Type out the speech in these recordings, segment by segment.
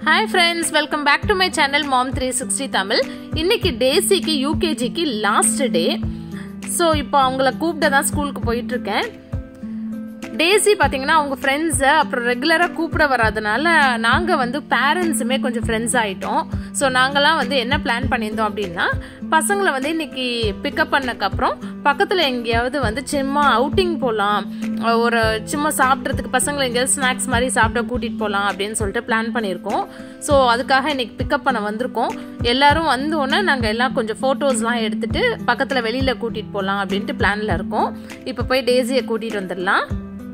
hi friends welcome back to my channel mom three sixty Tamil இன்னைக்கு டேசிக்கு யூகேஜிக்கு last day so இப்போ அவங்கள கூப்பிட்டு தான் ஸ்கூலுக்கு போயிட்டு இருக்கேன் டேசி பார்த்தீங்கன்னா அவங்க ஃப்ரெண்ட்ஸை அப்புறம் ரெகுலராக கூப்பிட வராதனால நாங்கள் வந்து பேரண்ட்ஸுமே கொஞ்சம் ஃப்ரெண்ட்ஸ் ஆகிட்டோம் ஸோ நாங்களாம் வந்து என்ன பிளான் பண்ணியிருந்தோம் அப்படின்னா பசங்களை வந்து இன்னைக்கு பிக்கப் பண்ணக்கப்புறம் பக்கத்தில் எங்கேயாவது வந்து சும்மா அவுட்டிங் போகலாம் ஒரு சும்மா சாப்பிட்றதுக்கு பசங்களை எங்கேயாவது ஸ்நாக்ஸ் மாதிரி சாப்பிட கூட்டிகிட்டு போகலாம் அப்படின்னு சொல்லிட்டு பிளான் பண்ணியிருக்கோம் ஸோ அதுக்காக இன்னைக்கு பிக்கப் பண்ண வந்திருக்கோம் எல்லாரும் வந்தோடனே நாங்கள் எல்லாம் கொஞ்சம் ஃபோட்டோஸ்லாம் எடுத்துட்டு பக்கத்தில் வெளியில் கூட்டிகிட்டு போகலாம் அப்படின்ட்டு பிளானில் இருக்கோம் இப்போ போய் டேசியை கூட்டிகிட்டு வந்துடலாம்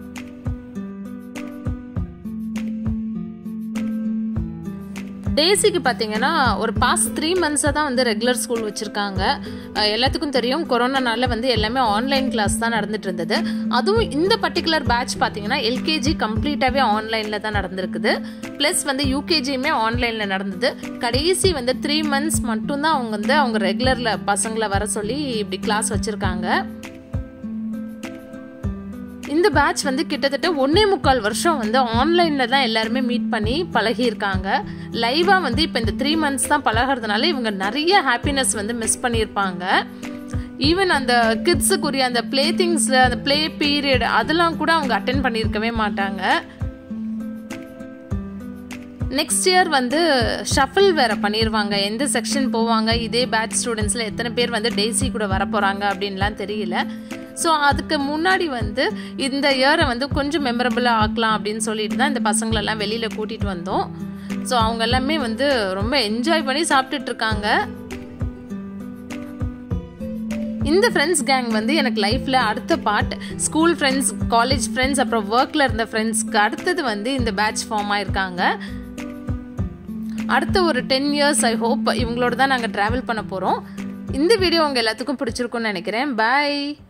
டேசிக்கு பார்த்தீங்கன்னா ஒரு பாஸ்ட் த்ரீ மந்த்ஸாக தான் வந்து ரெகுலர் ஸ்கூல் வச்சுருக்காங்க எல்லாத்துக்கும் தெரியும் கொரோனானால வந்து எல்லாமே ஆன்லைன் கிளாஸ் தான் நடந்துட்டு இருந்தது அதுவும் இந்த பர்டிகுலர் பேட்ச் பார்த்தீங்கன்னா எல்கேஜி கம்ப்ளீட்டாகவே ஆன்லைனில் தான் நடந்திருக்குது ப்ளஸ் வந்து யூகேஜியுமே ஆன்லைனில் நடந்தது கடைசி வந்து த்ரீ மந்த்ஸ் மட்டும்தான் அவங்க வந்து அவங்க ரெகுலரில் பசங்களை வர சொல்லி இப்படி கிளாஸ் வச்சுருக்காங்க இந்த பேட்ச் வந்து கிட்டத்தட்ட ஒன்னே முக்கால் வருஷம் வந்து ஆன்லைனில் தான் எல்லாருமே மீட் பண்ணி பழகியிருக்காங்க லைவாக வந்து இப்போ இந்த த்ரீ மந்த்ஸ் தான் பழகிறதுனால இவங்க நிறைய ஹாப்பினஸ் வந்து மிஸ் பண்ணியிருப்பாங்க ஈவன் அந்த கிட்ஸுக்குரிய அந்த ப்ளே திங்ஸ் அந்த ப்ளே பீரியட் அதெல்லாம் கூட அவங்க அட்டென்ட் பண்ணியிருக்கவே மாட்டாங்க நெக்ஸ்ட் இயர் வந்து ஷஃபில் வேற பண்ணிடுவாங்க எந்த செக்ஷன் போவாங்க இதே பேட்ச் ஸ்டூடெண்ட்ஸில் எத்தனை பேர் வந்து டெய்ஸி கூட வர போகிறாங்க அப்படின்லாம் தெரியல ஸோ அதுக்கு முன்னாடி வந்து இந்த இயரை வந்து கொஞ்சம் மெமரபுளாக ஆக்கலாம் அப்படின்னு சொல்லிட்டு தான் இந்த பசங்களெல்லாம் வெளியில் கூட்டிகிட்டு வந்தோம் ஸோ அவங்க எல்லாமே வந்து ரொம்ப என்ஜாய் பண்ணி சாப்பிட்டுட்டு இருக்காங்க இந்த ஃப்ரெண்ட்ஸ் கேங் வந்து எனக்கு லைஃப்பில் அடுத்த part school friends college friends அப்புறம் ஒர்க்கில் இருந்த ஃப்ரெண்ட்ஸ்க்கு அடுத்தது வந்து இந்த பேட்ச் ஃபார்ம் ஆயிருக்காங்க அடுத்த ஒரு டென் இயர்ஸ் ஐ ஹோப் இவங்களோட தான் நாங்கள் ட்ராவல் பண்ண போகிறோம் இந்த வீடியோ உங்கள் எல்லாத்துக்கும் பிடிச்சிருக்கும்னு நினைக்கிறேன் பாய்